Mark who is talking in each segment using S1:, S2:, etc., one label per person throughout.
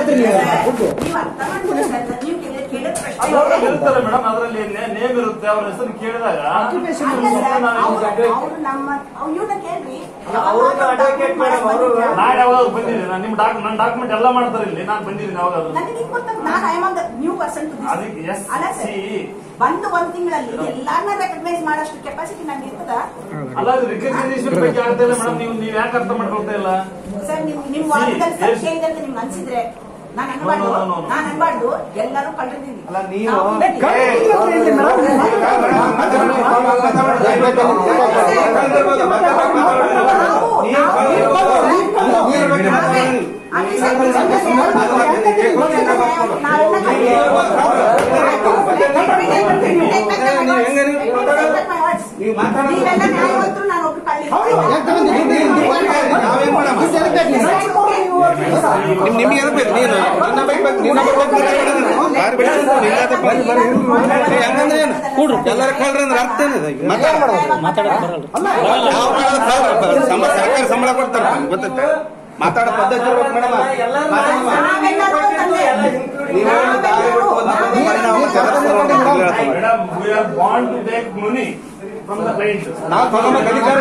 S1: ಮಾಡ್ತೀರಿ ನೀವು? ದುಡ್ಡು.
S2: ನೀವು ಅರ್ಥ ಮಾಡ್ಕೊಳ್ಳಿ ಸರ್, ನೀವು ಕೇಳಿದ ಕೇಳಿದ ಪ್ರಶ್ನೆ
S3: ಅದ್ರಲ್ಲಿ ಇರುತ್ತಲ್ಲ ಮೇಡಮ್ ಅದರಲ್ಲಿ ನೇಮ್ ಇರುತ್ತೆ ಅವ್ರ ಹೆಸರು ಕೇಳಿದಾಗ
S1: Occupation
S2: ಅಲ್ಲ
S1: ಇರುತ್ತೆ.
S2: ಸರ್,
S3: ನಾನು
S2: ಅವ್ರು- ಅವ್ರು ನಮ್ಮ ಅವ್ರು ಇವ್ರನ್ನ ಕೇಳ್ರಿ
S4: ಅವ್ರನ್ನ advocate madam, ಅವರು-
S3: ನಾನು ಯಾವಾಗ ಬಂದಿದ್ದೀನಿ ನಾನು ನಿಮ್ ಡಾಕ್ ನನ್ನ ಡಾಕ್ಯುಮೆಂಟ್ ಎಲ್ಲ ಮಾಡ್ತಾರೆ ಇಲ್ಲಿ ನಾನು ಬಂದಿದ್ದೀನಿ ಯಾವಾಗಾದ್ರು
S2: ನನಗೆ ಹಿಂಗ್ ಗೊತ್ತಾಗ ನಾನು I am new person to
S3: ಅದಕ್ಕೆ yes,
S2: ಅಲ್ಲ ಸರ್
S3: see.
S2: ಬಂದು ಒಂದ್ ತಿಂಗಳಲ್ಲಿ ಎಲ್ಲಾರನ್ನ ರೆಕಗ್ನೈಸ್ ಮಾಡಷ್ಟು ಕೆಪಾಸಿಟಿ ನಂಗೆ ಇರ್ತದ
S3: ಅಲ್ಲ ಅದು ರಿಕಗ್ನೈಸೇಷನ್ ಬಗ್ಗೆ ಆಗ್ತಾ ಇಲ್ಲ ಮೇಡಮ್ ನೀವು ನೀವ್ ಯಾಕೆ ಅರ್ಥ ಮಾಡ್ಕೊಳ್ತಾ ಇಲ್ಲ
S2: ಸರ್ ನಿಮ್ ನಿಮ್
S3: See,
S2: ವಾದದಲ್ಲಿ
S3: yes.
S2: ಸತ್ಯ ಇದೆ ಅಂತ ನಿಮ್ಗೆ ಅನ್ಸಿದ್ರೆ ನಾನು ಅನ್ಬಾರ್ದು
S3: No, no, no, no.
S2: ನಾನು ಅನ್ಬಾರ್ದು ಎಲ್ಲರೂ ಕಳ್ದಿದ್ದೀನಿ
S4: ಅಲ್ಲ, ನೀವು-
S2: ನಾವು-
S1: ಕಳ್ದಿದ್ದೀನಿ ಅಂತ ಹೇಳಿ ಮೇಡಮ್.
S2: ಅದೇ ಸರ್,
S4: ನೀವು ಮಾತಾಡೋದು-
S2: ನೀವೆಲ್ಲ ನ್ಯಾಯವಂತರು ನಾನು ಒಬ್ರು ಕಳ್ಳಿ
S1: ಯಾಕೆ ತಗೊಂಡ್ರಿ? ನೀವು- ನೀವು- ನೀವು-
S4: ನಾವೇನ್ ಮಾಡಮ್ಮ?
S1: ದುಡ್ಡು ಎದಕ್ಕೆ ಬೇಕು ನಿಮ್ಗೆ?
S4: ನಿಮ್ ನಿಮ್ಗೆ ಎದಕ್ ಬೇಕು ನೀನು ನಿನ್ನ ಬೇಕು ಬೇಕು ನಿನ್ನ ಬೇಕು ಬೇಕು ಬಾರಿ ಬಿಡಿ ಇಲ್ಲ ಅದಕ್ಕೆ ಬಾರಿ ಬಾರಿ ಏ, ಹಂಗಂದ್ರೆ ಏನು ಎಲ್ಲರ ಕಳ್ರಿ ಅಂದ್ರೆ ಅರ್ಥ ಏನಿದೆ ಮಾತಾಡ ಯಾವ ಮಾಡೋದು ಕಳ್ರ? ಸಂಬಳ ಸರ್ಕಾರ ಸಂಬಳ ಕೊಡ್ತಾರೆ ಗೊತ್ತೈತೆ ಮಾತಾಡೋ ಪದ್ಧತಿ ಇರ್ಬೇಕು ಮೇಡಮ್
S2: ನಾವೆಲ್ಲರೂ ತಂದೆ.
S4: ನೀವು ದಾರಿ ಬಿಟ್ಟು ಹೋದಾಗ ಪರಿಣಾಮ ಜಗತ್ತಿನ
S3: madam we are bound to take money from the client
S4: ನಾವು ತಗೊಂಡು ಅಧಿಕಾರ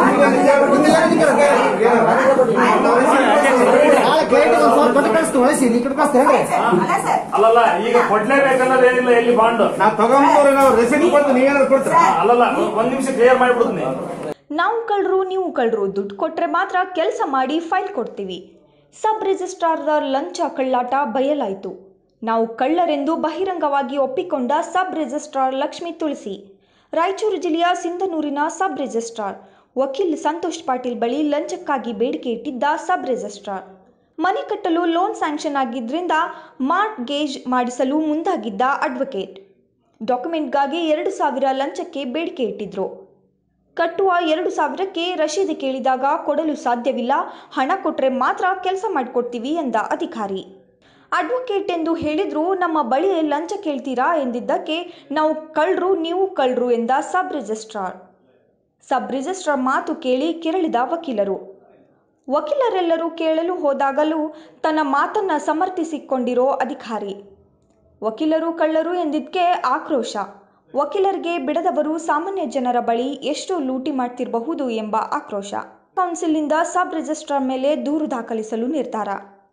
S1: ನಾಳೆ ಕ್ಲೈಂಟ್ ಒಂದು ಸಾವಿರ ಕೊಟ್ಟು ಕಳಿಸ್ತು ವಯಸ್ಸಿ ಈ ಕಡೆ ಕಳಿಸ್ತು ಹೇಳಿ
S2: ಅಲ್ಲ ಸರ್
S3: ಅಲ್ಲಲ್ಲ ಈಗ ಕೊಡ್ಲೇಬೇಕನ್ನೋದು ಏನಿಲ್ಲ ಎಲ್ಲಿ ಬಾಂಡ್
S4: ನಾವು ತಗೊಂಡ್ರೆ ನಾವು ರೆಸಿಪ್ಟ್ ಕೊಟ್ಟು ನೀವೇನಾದ್ರು ಕೊಡ್ತೀರಾ
S3: ಅಲ್ಲಲ್ಲ ಒಂದ್ ನಿಮಿಷ ಕ್ಲಿಯರ್ ಮಾಡ್ಬಿಡ್ತೀನಿ
S5: ನಾವು ಕಳ್ಳರು ನೀವು ಕಳ್ಳರು ದುಡ್ಡು ಕೊಟ್ಟರೆ ಮಾತ್ರ ಕೆಲಸ ಮಾಡಿ ಫೈಲ್ ಕೊಡ್ತೀವಿ ಸಬ್ ರಿಜಿಸ್ಟ್ರಾರ್ದ ಲಂಚ ಕಳ್ಳಾಟ ಬಯಲಾಯಿತು ನಾವು ಕಳ್ಳರೆಂದು ಬಹಿರಂಗವಾಗಿ ಒಪ್ಪಿಕೊಂಡ ಸಬ್ ರಿಜಿಸ್ಟ್ರಾರ್ ಲಕ್ಷ್ಮೀ ತುಳಸಿ ರಾಯಚೂರು ಜಿಲ್ಲೆಯ ಸಿಂಧನೂರಿನ ಸಬ್ ರಿಜಿಸ್ಟ್ರಾರ್ ವಕೀಲ್ ಸಂತೋಷ್ ಪಾಟೀಲ್ ಬಳಿ ಲಂಚಕ್ಕಾಗಿ ಬೇಡಿಕೆ ಇಟ್ಟಿದ್ದ ಸಬ್ ರಿಜಿಸ್ಟ್ರಾರ್ ಮನೆ ಕಟ್ಟಲು ಲೋನ್ ಸ್ಯಾಂಕ್ಷನ್ ಆಗಿದ್ದರಿಂದ ಮಾರ್ಟ್ ಗೇಜ್ ಮಾಡಿಸಲು ಮುಂದಾಗಿದ್ದ ಅಡ್ವೊಕೇಟ್ ಡಾಕ್ಯುಮೆಂಟ್ಗಾಗಿ ಎರಡು ಸಾವಿರ ಲಂಚಕ್ಕೆ ಬೇಡಿಕೆ ಇಟ್ಟಿದ್ರು ಕಟ್ಟುವ ಎರಡು ಸಾವಿರಕ್ಕೆ ರಶೀದಿ ಕೇಳಿದಾಗ ಕೊಡಲು ಸಾಧ್ಯವಿಲ್ಲ ಹಣ ಕೊಟ್ಟರೆ ಮಾತ್ರ ಕೆಲಸ ಮಾಡಿಕೊಡ್ತೀವಿ ಎಂದ ಅಧಿಕಾರಿ ಅಡ್ವೊಕೇಟ್ ಎಂದು ಹೇಳಿದ್ರು ನಮ್ಮ ಬಳಿ ಲಂಚ ಕೇಳ್ತೀರಾ ಎಂದಿದ್ದಕ್ಕೆ ನಾವು ಕಳ್ಳರು ನೀವು ಕಳ್ಳರು ಎಂದ ಸಬ್ ರಿಜಿಸ್ಟ್ರಾರ್ ಸಬ್ ರಿಜಿಸ್ಟ್ರಾರ್ ಮಾತು ಕೇಳಿ ಕೆರಳಿದ ವಕೀಲರು ವಕೀಲರೆಲ್ಲರೂ ಕೇಳಲು ಹೋದಾಗಲೂ ತನ್ನ ಮಾತನ್ನ ಸಮರ್ಥಿಸಿಕೊಂಡಿರೋ ಅಧಿಕಾರಿ ವಕೀಲರು ಕಳ್ಳರು ಎಂದಿದ್ದಕ್ಕೆ ಆಕ್ರೋಶ ವಕೀಲರಿಗೆ ಬಿಡದವರು ಸಾಮಾನ್ಯ ಜನರ ಬಳಿ ಎಷ್ಟು ಲೂಟಿ ಮಾಡ್ತಿರಬಹುದು ಎಂಬ ಆಕ್ರೋಶ ಕೌನ್ಸಿಲ್ನಿಂದ ಸಬ್ ರಿಜಿಸ್ಟ್ರಾರ್ ಮೇಲೆ ದೂರು ದಾಖಲಿಸಲು ನಿರ್ಧಾರ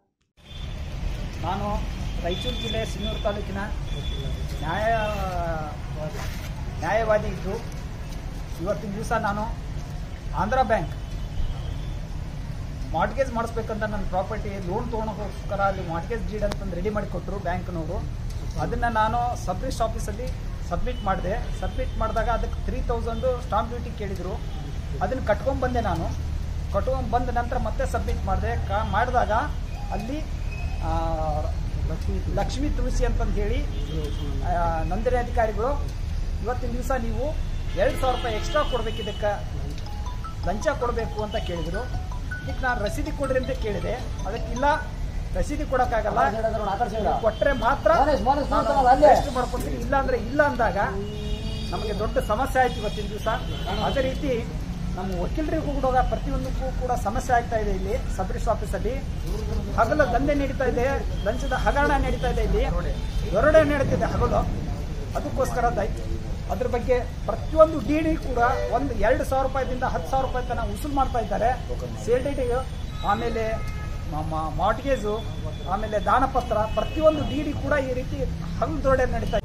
S6: ನಾನು ರಾಯಚೂರು ಜಿಲ್ಲೆ ಸಿನ್ನೂರು ತಾಲೂಕಿನ ನ್ಯಾಯ ನ್ಯಾಯವಾದಿ ಇದ್ದು ಇವತ್ತಿನ ದಿವಸ ನಾನು ಆಂಧ್ರ ಬ್ಯಾಂಕ್ ಮಾರ್ಟ್ಗೇಜ್ ಮಾಡಿಸ್ಬೇಕಂತ ನನ್ನ ಪ್ರಾಪರ್ಟಿ ಲೋನ್ ತೊಗೊಳೋಕ್ಕೋಸ್ಕರ ಅಲ್ಲಿ ಮಾರ್ಟ್ಗೇಜ್ ಡೀಡ್ ಅಂತಂದು ರೆಡಿ ಮಾಡಿ ಕೊಟ್ಟರು ಬ್ಯಾಂಕ್ನವರು ಅದನ್ನು ನಾನು ಸಬ್ ರಿಜಿಸ್ಟ್ರ್ ಆಫೀಸಲ್ಲಿ ಸಬ್ಮಿಟ್ ಮಾಡಿದೆ ಸಬ್ಮಿಟ್ ಮಾಡಿದಾಗ ಅದಕ್ಕೆ ತ್ರೀ ತೌಸಂಡು ಸ್ಟಾಂಪ್ ಡ್ಯೂಟಿ ಕೇಳಿದರು ಅದನ್ನು ಕಟ್ಕೊಂಡ್ಬಂದೆ ನಾನು ಕಟ್ಕೊಂಡ್ ಬಂದ ನಂತರ ಮತ್ತೆ ಸಬ್ಮಿಟ್ ಮಾಡಿದೆ ಕಾ ಮಾಡಿದಾಗ ಅಲ್ಲಿ ಆ, ಲಕ್ಷ್ಮೀ ತುಳಸಿ ಅಂತಂದು ಹೇಳಿ ಆ, ನೋಂದಣಿ ಅಧಿಕಾರಿಗಳು ಇವತ್ತಿನ ದಿವಸ ನೀವು ಎರಡು ಸಾವಿರ ರೂಪಾಯಿ ಎಕ್ಸ್ಟ್ರಾ ಕೊಡ್ಬೇಕು ಇದಕ್ಕೆ ಲಂಚ ಕೊಡಬೇಕು ಅಂತ ಕೇಳಿದರು ಇದಕ್ಕೆ ನಾನು ರಸೀದಿ ಕೊಡ್ರಿ ಅಂತ ಕೇಳಿದೆ ಅದಕ್ಕಿಲ್ಲ ರಸೀದಿ ಕೊಡೋಕ್ಕಾಗಲ್ಲ ಕೊಟ್ಟರೆ ಮಾತ್ರ ಎಷ್ಟು ಮಾಡ್ಕೊಡ್ತೀನಿ ಇಲ್ಲ ಅಂದ್ರೆ ಇಲ್ಲ ಅಂದಾಗ ನಮಗೆ ದೊಡ್ಡ ಸಮಸ್ಯೆ ಆಯ್ತು ಇವತ್ತಿನ ದಿವಸ ಅದೇ ರೀತಿ ನಮ್ಮ ವಕೀಲರಿಗೂ ಕೂಡ ಪ್ರತಿಯೊಂದಕ್ಕೂ ಕೂಡ ಸಮಸ್ಯೆ ಆಗ್ತಾ ಇದೆ ಇಲ್ಲಿ ಸಬ್ ರಿಜಿಸ್ಟ್ರ್ ಆಫೀಸಲ್ಲಿ ಹಗಲ ದಂಧೆ ನಡೀತಾ ಇದೆ ಲಂಚದ ಹಗರಣ ನಡೀತಾ ಇದೆ ಇಲ್ಲಿ ದೊರಡೆ ನಡೀತಿದೆ ಹಗಲು ಅದಕ್ಕೋಸ್ಕರ ದಯ- ಅದ್ರ ಬಗ್ಗೆ ಪ್ರತಿಯೊಂದು ಡಿ ಡಿ ಕೂಡ ಒಂದು ಎರಡು ಸಾವಿರ ರೂಪಾಯಿದಿಂದ ಹತ್ತು ಸಾವಿರ ರೂಪಾಯಿ ತನಕ ವಸೂಲು ಮಾಡ್ತಾ ಇದ್ದಾರೆ ಸೇಲ್ ಡಿ ಆಮೇಲೆ ಮಾರ್ಟ್ಗೇಜು ಆಮೇಲೆ ದಾನಪತ್ರ ಪ್ರತಿಯೊಂದು ಡಿ ಡಿ ಕೂಡ ಈ ರೀತಿ ಹಗಲು ದೊರಡೆ ನಡೀತಾ ಇದೆ